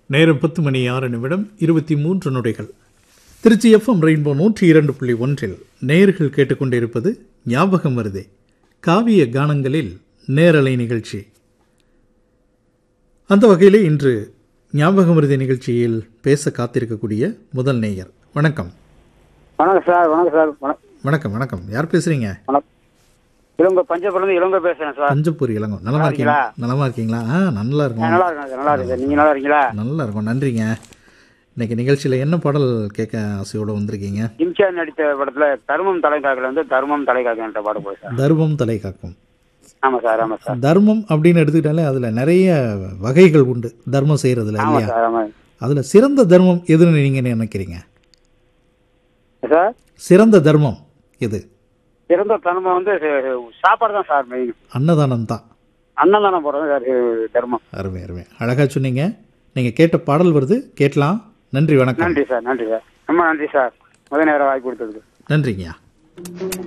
நேரம் பத்து மணி ஆறு நிமிடம் இருபத்தி மூன்று நொடிகள் திருச்சி எஃப்எம் ரெயின்போ நூற்றி இரண்டு புள்ளி ஒன்றில் நேர்கள் கேட்டுக்கொண்டிருப்பது ஞாபகம் வருதே காவிய கானங்களில் நேரலை நிகழ்ச்சி அந்த வகையிலே இன்று ஞாபகம் வருதே நிகழ்ச்சியில் பேச காத்திருக்கக்கூடிய முதல் நேயர் வணக்கம் வணக்கம் சார் வணக்கம் சார் வணக்கம் வணக்கம் வணக்கம் யார் பேசுறீங்க வணக்கம் இளங்கோ பஞ்சப்புலேருந்து இளங்கோ பேசுறேன் சார் பஞ்சப்பூர் இளங்கோ நலமா இருக்கீங்களா நலமா இருக்கீங்களா ஆ நல்லா நான் இருக்கும் நல்லா இருக்கேன் சார் நல்லா இருக்கேன் நீங்க நல்லா இருக்கீங்களா நல்லா இருக்கும் நன்றிங்க இன்னைக்கு நிகழ்ச்சியில் என்ன பாடல் கேட்க ஆசையோடு வந்திருக்கீங்க இம்சியார் நடித்த படத்துல தர்மம் தலைக்காக்கல வந்து தர்மம் தலைக்காக்கன்ற பாடு போய் சார் தர்மம் தலை காக்கும் ஆமா சார் ஆமா சார் தர்மம் அப்படின்னு எடுத்துக்கிட்டாலே அதில் நிறைய வகைகள் உண்டு தர்மம் செய்கிறதுல ஆமா இல்லையா சார் ஆமா அதில் சிறந்த தர்மம் எதுன்னு நீங்கள் நினைக்கிறீங்க சார் சிறந்த தர்மம் எது சிறந்த தர்மம் வந்து சாப்பாடு தான் சார் மெயின் அன்னதானம் தான் அன்னதானம் போடுறது சார் தர்மம் அருமை அருமை அழகாக சொன்னீங்க நீங்கள் கேட்ட பாடல் வருது கேட்கலாம் நன்றி வணக்கம் நன்றி சார் நன்றி சார் ரொம்ப நன்றி சார் முதல் நேரம் வாய்ப்பு கொடுத்ததுக்கு நன்றிங்கய்யா